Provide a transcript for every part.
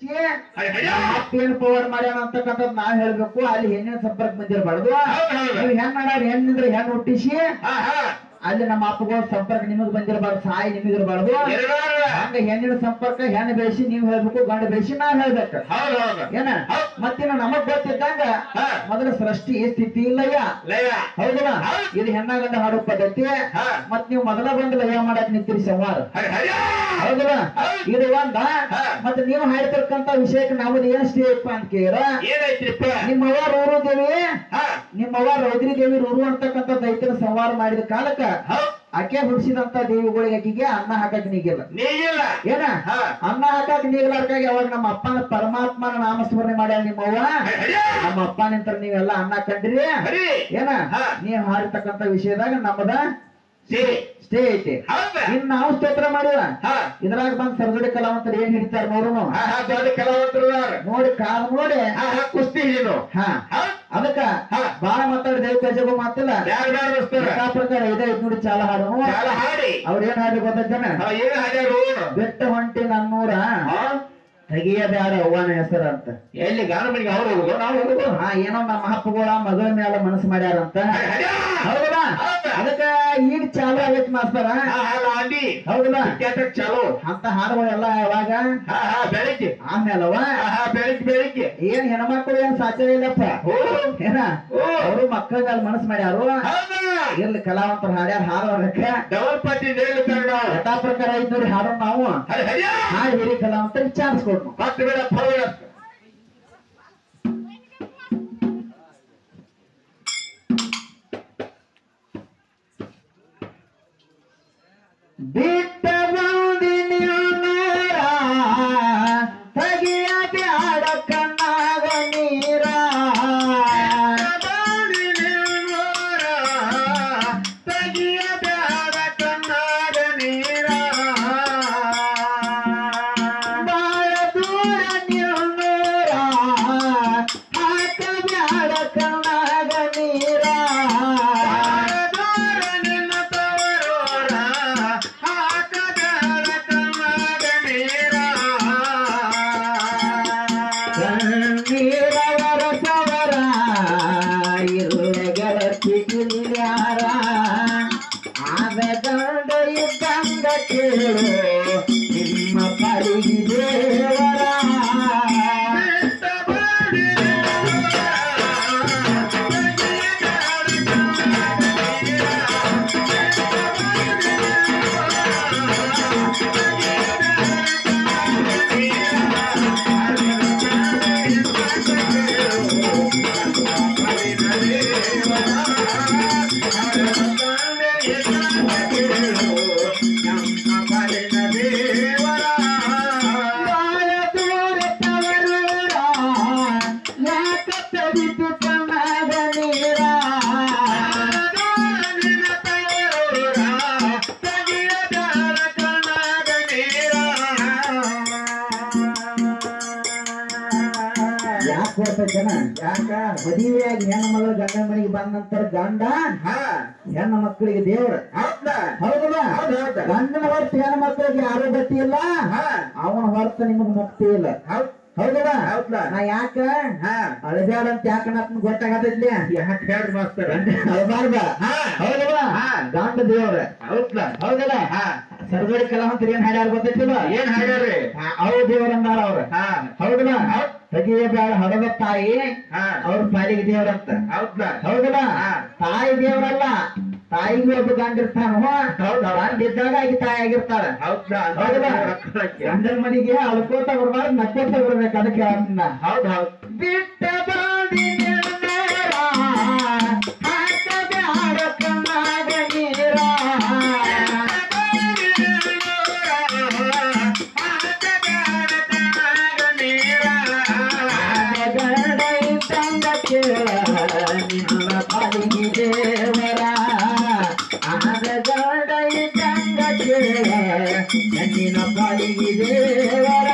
ಮತ್ತೇನು ಪವರ್ ಮಾಡ್ಯಾನ ಅಂತಕ್ಕಂಥದ್ದು ನಾವ್ ಹೇಳ್ಬೇಕು ಅಲ್ಲಿ ಹೆಣ್ಣಿನ ಸಂಪರ್ಕ ಬಂದಿರಬಾರ್ದು ಹೌದ್ ಹೌದ್. ನೀವು ಹೆಣ್ ಮಾಡಾರ ಹೆಣ್ಣಿದ್ರೆ ಹೆಣ್ ಹುಟ್ಟಿಸಿ ಹಾ ಹಾ ಅಲ್ಲಿ ನಮ್ಮ ಅಪ್ಪಗಳ ಸಂಪರ್ಕ ನಿಮಗ್ ಬಂದಿರಬಾರ್ದು ಸಾಯಿ ನಿಮಗಿರಬಾರ್ದು ಎರಡಾರ ಹಂಗ ಹೆಣ್ಣಿನ ಸಂಪರ್ಕ ಹೆಣ್ಣು ಬೆಳೆಸಿ ನೀವ್ ಹೇಳ್ಬೇಕು ಗಂಡ ಬೆಳೆಸಿ ನಾವ್ ಹೇಳ್ಬೇಕು ಹೌದ್ ಹೌದು ಏನ ಹೌದ್. ಮತ್ತಿನ ನಮಗ್ ಗೊತ್ತಿದ್ದಂಗ ಹಾ. ಮೊದಲ ಸೃಷ್ಟಿ ಸ್ಥಿತಿ ಇಲ್ಲಯ್ಯ ಲಯ ಹೌದಲ್ಲ ಹೌದ್. ಇದು ಹೆಣ್ಣಾಗಂಡ ಹಾಡೋ ಪದ್ಧತಿ ಹಾ. ಮತ್ ನೀವು ಮೊದಲ ಬಂದು ಲಯ ಮಾಡಕ್ ನಿಂತಿರಿ ಸಂವಾದ ಹರಿ ಹರಿ ಹೌದಲ್ಲ ಹೌದ್. ಇದು ಒಂದ ಹಾ. ಮತ್ತೆ ನೀವು ಹಾಡ್ತಿರ್ಕಂತ ವಿಷಯಕ್ಕೆ ನಾವು ಏನ್ ಸ್ಟೇಪ್ ಅಂತ ಕೇಳ ಏನೈತ್ರಿಪ್ಪ ನಿಮ್ಮವ್ವ ರೋರು ದೇವಿ ಹಾ ನಿಮ್ಮವ್ವ ರೌದ್ರಿ ದೇವಿ ರೋರು ಅಂತಕ್ಕಂಥ ದೈತ್ಯನ ಸಂವಾರ ಮಾಡಿದ ಕಾಲಕ್ಕ ಹೌದ್ ಆಕೆ ಹುಡ್ಸಿದಂತ ದೇವಿಗಳಿಗೆ ಆಕಿಗೆ ಅನ್ನ ಹಾಕಕ್ ನೀಗಿಲ್ಲ ನೀಗಿಲ್ಲ ಏನ ಹಾ ಅನ್ನ ಹಾಕಕ್ ನೀಗ್ಲಾರ್ಕಾಗಿ ಅವಾಗ ನಮ್ಮ ಅಪ್ಪನ ಪರಮಾತ್ಮನ ನಾಮಸ್ಮರಣೆ ಮಾಡ್ಯಾಳ ನಿಮ್ಮವ್ವ ಹರಿ ಹರಿ ನಮ್ಮ ಅಪ್ಪ ನಿಂತರ ನೀವೆಲ್ಲ ಅನ್ನ ಕಂಡ್ರಿ ಹರಿ ಏನ ಹಾ. ನೀವ್ ಹಾಡ್ತಕ್ಕಂತ ವಿಷಯದಾಗ ನಮ್ಮದ ಸರಿ ಸ್ಟೇ ಐತಿ ಹೌದ ಇನ್ ನಾವು ಸ್ತೋತ್ರ ಮಾಡಿವ ಹಾ ಇದ್ರಾಗ ಬಂದ್ ಸರ್ದಡಿ ಕಲಾವಂತರು ಏನ್ ಹಿಡಿತಾರ ನೋಡುನು ಹಾ ಹಾ ದೊಡ್ಡ ಕಲಾವಂತರು ಅದಾರ. ನೋಡಿ ಕಾಲ್ ನೋಡಿ ಹಾ ಹಾ ಕುಸ್ತಿ ಹಿಡಿದು ಹಾ ಹೌದ್ ಅದಕ್ಕ ಹಾ. ಬಾಳ ಮಾತಾಡಿ ದೇವ್ ಕಜಗು ಮಾತಿಲ್ಲ ಯಾರು ಬ್ಯಾಡ ದೋಸ್ತರ ಯಥಾ ಪ್ರಕಾರ ಇದೆ ಐತ್ ನೋಡಿ ಚಾಲ ಹಾಡು ಚಾಲ ಹಾಡಿ ಅವ್ರ ಏನ್ ಹಾಡಿ ಗೊತ್ತೇನ ಹಾ ಏನ್ ಹಾಡ್ಯಾರು ಬೆಟ್ಟ ಹೊಂಟಿ ನನ್ನೂರ ಹಾ ತೆಗಿಯಬ್ಯಾಡ ಅವ್ವನ ಹೆಸರ ಅಂತ ಎಲ್ಲಿ ಗಾನ ಮನೆಗೆ ಅವ್ರು ಹೋಗುದು ನಾವು ಹೋಗುದು ಹಾ ಏನೋ ನಮ್ಮ ಅಪ್ಪಗಳ ಮಗಳ ಮೇಲೆ ಮನಸ್ಸು ಮಾಡ್ಯಾರಂತ ಹರಿ ಹರಿ ಹೌದಲ್ಲ ಹೌದ. ಅದಕ್ಕ ಈಗ ಚಾಲು ಆಗೈತಿ ಮಾಸ್ತರ ಹಾ ಹಾ ಲಾಂಡಿ ಹೌದಲ್ಲ ಕ್ಯಾಟಕ್ ಚಾಲು ಅಂತ ಹಾಡುಗಳೆಲ್ಲ ಯಾವಾಗ ಹಾ ಹಾ ಬೆಳಿಗ್ಗೆ ಆಮೇಲವ ಹಾ ಹಾ ಬೆಳಿಗ್ಗೆ ಬೆಳಿಗ್ಗೆ ಏನ್ ಹೆಣ್ಮಕ್ಳು ಏನ್ ಸಾಧ್ಯ ಇಲ್ಲಪ್ಪ ಓ ಏನ ಓ ಅವರು ಮಕ್ಕಳ ಮೇಲೆ ಮನಸ್ಸು ಮಾಡ್ಯಾರು ಹೌದಾ ಇರ್ಲಿ ಕಲಾವಂತರು ಹಾಡ್ಯಾರ ಹಾಡೋರಕ್ಕ ಡಬಲ್ ಪಟ್ಟಿ ನೇರ್ತಾರೆ ನಾವು ಯಥಾ ಪ್ರಕಾರ ಐತ್ ನೋಡಿ ಹಾಡೋ ನಾವು ಹರಿ ಹರಿಯ ಹಾಡು ಹಿರಿ ಕಲಾವಂತ ವಿಚಾರಿಸ್ಕೊಡ್ನು ಹತ್ತು ಬೇಡ ಫಲ ಬಿಟ್ಟ ಬಂದಿನಿ ನೀರ ತೆಗಿಯ ಬ್ಯಾಡ ಕಣ್ಣಾಗ ನೀರ ತಗಿಯ ಬ್ಯಾಡ ಕಣ್ಣಾಗ ನೀರ ಬಾಳ ದೂರ ನಿನ್ನೂರ ಹಾಕ ಬ್ಯಾಡ ಕಣ್ಣಾಗ ನೀರ ಬಾಳದೂರ ನಿನ್ನ ತವರೋರ, ಹಾಕ ಬ್ಯಾಡ ಕಣ್ಣಾಗ ನೀರ ಕಣ್ಣೀರ ವರಸವರ ಇಲ್ಲ ಗೆಳತಿ ಇಲ್ಯಾರ ಆದ ಗಂಡ ಇದ್ದಂಗ ಕೇಳು ನಿಮ್ಮ ಪಡಿಗೆ ದೇವರ ಬಿಟ್ಟ ಬಾಡಿ ಬಾಳ ದೂರ ತವರೂರ ಯಾಕ ತಡಿತು ಕಣ್ಣಾಗ ನೀರ ಯಾಕೆ ಕೊಡ್ತ ಜನ ಯಾಕ ಮದುವೆಯಾಗಿ ಹೆಣ್ಣು ಮಗಳು ಗಂಡ ಮನೆಗೆ ಬಂದ ನಂತರ ಗಂಡ ಹೆಣ್ಣು ಮಕ್ಕಳಿಗೆ ದೇವ್ರ ಹೌದಲ್ಲ ಗಂಡನ ಹೊರತು ಹೆಣ್ಣು ಮಕ್ಕಳಿಗೆ ಯಾರು ಗತಿ ಇಲ್ಲ ಅವನ ಹೊರತು ನಿಮಗ್ ಮುಕ್ತಿ ಇಲ್ಲ ಹೌದಲ್ಲ ಹೌದಾ? ನಾ ಯಾಕ ಅಳಬ್ಯಾಡ ಅಂತ ಯಾಕ ನನ್ ಗೊತ್ತಾಗತ್ತೈತ್ಲಿ ಯಾಕೆ ಹೇಳ್ರಿ ಮಾಸ್ತರ ಅಳಬಾರ್ದ ಹಾ. ಹೌದಲ್ಲ ಹಾ. ಗಂಡ ದೇವ್ರ ಹೌದಾ ಹೌದಲ್ಲ ಹಾ ಸರ್ವಡಿ ಕಲಾವಂತರು ಏನ್ ಹಾಡ್ಯಾರ ಗೊತ್ತೈತಿಲ್ಲ ಏನ್ ಹಾಡ್ಯಾರಿ ಅವು ದೇವ್ರ ಅಂದಾರ ಅವ್ರ ಹಾ ಹೌದಲ್ಲ ಹೌದ್. ತೆಗಿಯ ಬ್ಯಾಡ ಹಡದ ತಾಯಿ ಹಾ ಅವ್ರ ಪಾಲಿಗೆ ದೇವ್ರಂತ ಹೌದಾ ಹೌದಲ್ಲ ಹಾ. ತಾಯಿ ದೇವರಲ್ಲ ತಾಯಿಗೆ ಒಬ್ಬ ಗಂಡ ಇರ್ತಾನ ಹೌದ್ ಹೌದ್. ಗಂಡ ಇದ್ದಾಗ ಆಗಿ ತಾಯಿ ಆಗಿರ್ತಾರ ಹೌದಾ ಹೌದಲ್ಲ ಹೌದಾ ಗಂಡನ ಮನೆಗೆ ಅಳ್ಕೋತ ಬರ್ಬಾರ್ದು ನಕ್ಕೋತ ಬರ್ಬೇಕು ಅದಕ್ಕೆ ಹೇಳ್ತೀನ ಹೌದ್ ಹೌದ್ ಬಿಟ್ಟ ಬಾಡಿ ನಿರ್ಮೇರ, ಹಾಕ ಬ್ಯಾಡ ಕಣ್ಣಾಗ ನೀರ. ಆದ ಗಂಡ ಇದ್ದಂಗ ಕೇಳ ನಿನ್ನ ಪಾಲಿಗೆ ದೇವರ ಆದ ಗಂಡ ಇದ್ದಂಗ ಕೇಳ ನಿನ್ನ ಪಾಲಿಗೆ ದೇವರ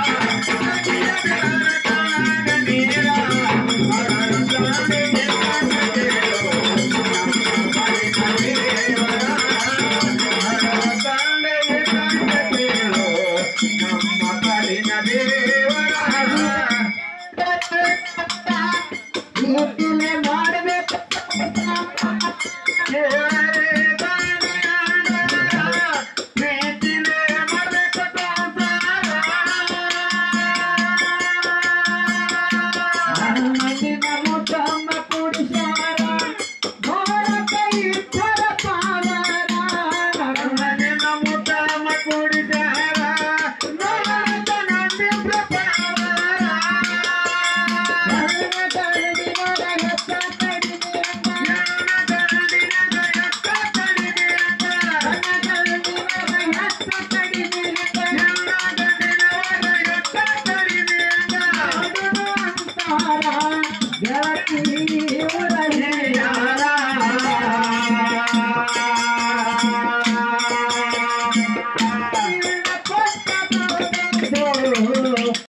ನೀರ ಪ್ರೀತಿನೇ ಮಾಡಬೇಕು ಮಂದಿನ ಮುತ್ತಮ್ಮ ಕುಡಿಸ್ಯಾರ ನೋಡ ಕೈ ಇಟ್ಟರ ಪಾವನ ನನ್ನ ಕರಡಿನೊಳ ಹೆಚ್ಚ ಕಡಿಮೆ ನನ್ನ ಕರಡಿನೊಳ ಹೆಚ್ಚ ಕಡಿಮೆ ನೋಡುವ ಅಂತಾರ ಗೆಳತಿ ಊರಲ್ಲಿ